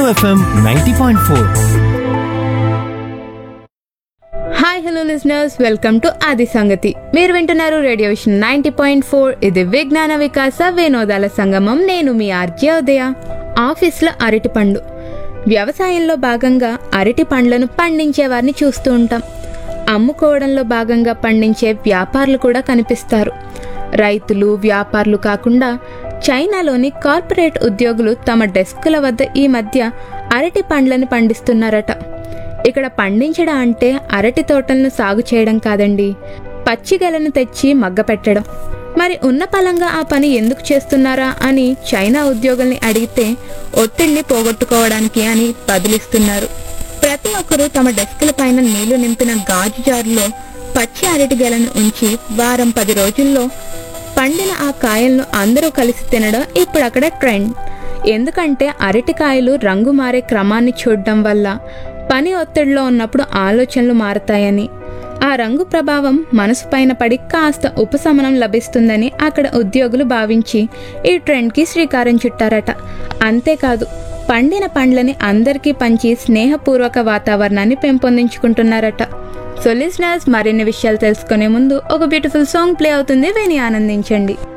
FM ninety point four hi hello listeners welcome to ఆది సంగతి మీరు వింటున్నారు radio vision ninety point four ఇది విజ్ఞాన వికాస వినోదాల సంగమం నేను మీ ఆర్జే ఉదయ ఆఫీస్లో అరటి పండు వ్యవసాయంలో భాగంగా అరటి పండ్లను పండించే వారిని చూస్తూ ఉంటాం అమ్ముకోవడంలో భాగంగా పండించే వ్యాపారులు కూడా కనిపిస్తారు రైతులు వ్యాపారులు కాకుండా చైనాలోని కార్పొరేట్ ఉద్యోగులు తమ డెస్కుల వద్ద ఈ మధ్య అరటి పండ్లను పండిస్తున్నారట ఇక్కడ పండించడం అంటే అరటి తోటలను సాగు చేయడం కాదండి పచ్చిగలను తెచ్చి మగ్గ పెట్టడం మరి ఉన్న పలంగా ఆ పని ఎందుకు చేస్తున్నారా అని చైనా ఉద్యోగుల్ని అడిగితే ఒత్తిడిని పోగొట్టుకోవడానికి అని బదిలిస్తున్నారు ప్రతి ఒక్కరూ తమ డెస్కుల పైన నీళ్లు నింపిన గాజు జారులో పచ్చి అరటి గెలను ఉంచి వారం పది రోజుల్లో పండిన ఆ కాయలను అందరూ కలిసి తినడం ఇప్పుడు అక్కడ ట్రెండ్ ఎందుకంటే అరటికాయలు రంగు మారే క్రమాన్ని చూడడం వల్ల పని ఒత్తిడిలో ఉన్నప్పుడు ఆలోచనలు మారతాయని ఆ రంగు ప్రభావం మనసు పైన పడి కాస్త ఉపశమనం లభిస్తుందని అక్కడ ఉద్యోగులు భావించి ఈ ట్రెండ్కి శ్రీకారం చుట్టారట అంతేకాదు పండిన పండ్లని అందరికీ పంచి స్నేహపూర్వక వాతావరణాన్ని పెంపొందించుకుంటున్నారట సో లిజనర్స్ మరిన్ని విషయాలు తెలుసుకునే ముందు ఒక బ్యూటిఫుల్ సాంగ్ ప్లే అవుతుంది విని ఆనందించండి